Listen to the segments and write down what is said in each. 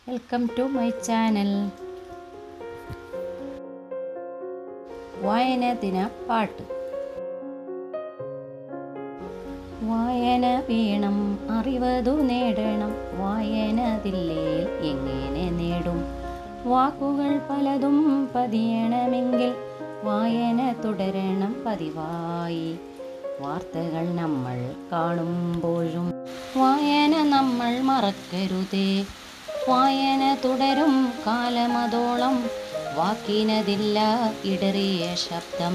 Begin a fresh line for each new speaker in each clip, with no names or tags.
Welcome to my channel വായന ദിന പാട്ട് വായന വേണം അറിവതു നേടണം വായനതില്ലേൽ എങ്ങനെ നേടും വാക്കുകൾ പലതും പതിയണമെങ്കിൽ വായന തുടരണം പതിവായി വാർത്തകൾ നമ്മൾ കാണുമ്പോഴും വായന നമ്മൾ മറക്കരുതേ വായന തുടരും കാലമതോളം വാക്കിനതില്ല ഇടറിയ ശബ്ദം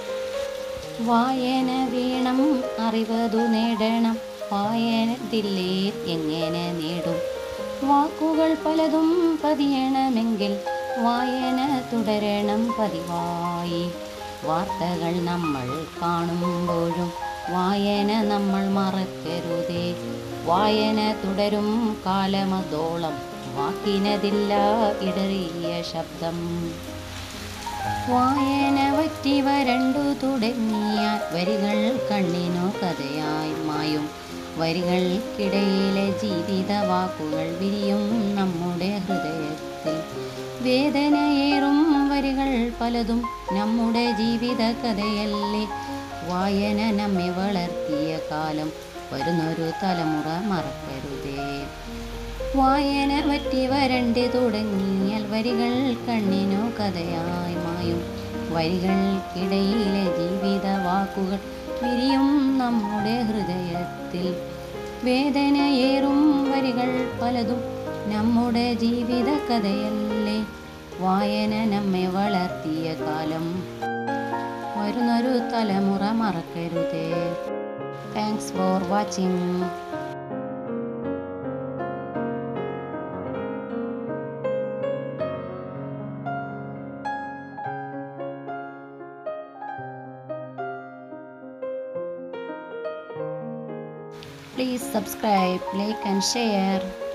വായന വേണം അറിവതു നേടണം വായനത്തില്ലേ എങ്ങനെ നേടും വാക്കുകൾ പലതും പതിയണമെങ്കിൽ വായന തുടരണം പതിവായി വാർത്തകൾ നമ്മൾ കാണുമ്പോഴും വായന നമ്മൾ മറക്കരുതേ വായന തുടരും കാലമതോളം വാക്കിനതില്ല ഇടറിയ ശബ്ദം വായന വറ്റി വരണ്ടു തുടങ്ങിയാൽ വരികൾ കണ്ണിനു കഥയായി മായും വരികൾക്കിടയിലെ ജീവിത വാക്കുകൾ വിരിയും നമ്മുടെ ഹൃദയത്തിൽ വേദനയേറും വരികൾ പലതും നമ്മുടെ ജീവിത കഥയല്ലേ വായന നമ്മെ വളർത്തിയ കാലം വരുന്നൊരു തലമുറ മറക്കരുതേ വായന വറ്റി വരണ്ടി തുടങ്ങിയാൽ വരികൾ കണ്ണിനു കഥയായി മായും വരികൾക്കിടയിലെ ജീവിത വാക്കുകൾ വിരിയും നമ്മുടെ ഹൃദയത്തിൽ വേദനയേറും വരികൾ പലതും നമ്മുടെ ജീവിത കഥയല്ലേ വായന നമ്മെ വളർത്തിയ കാലം വരുന്നൊരു തലമുറ മറക്കരുതേ thanks for watching Please subscribe, like and share.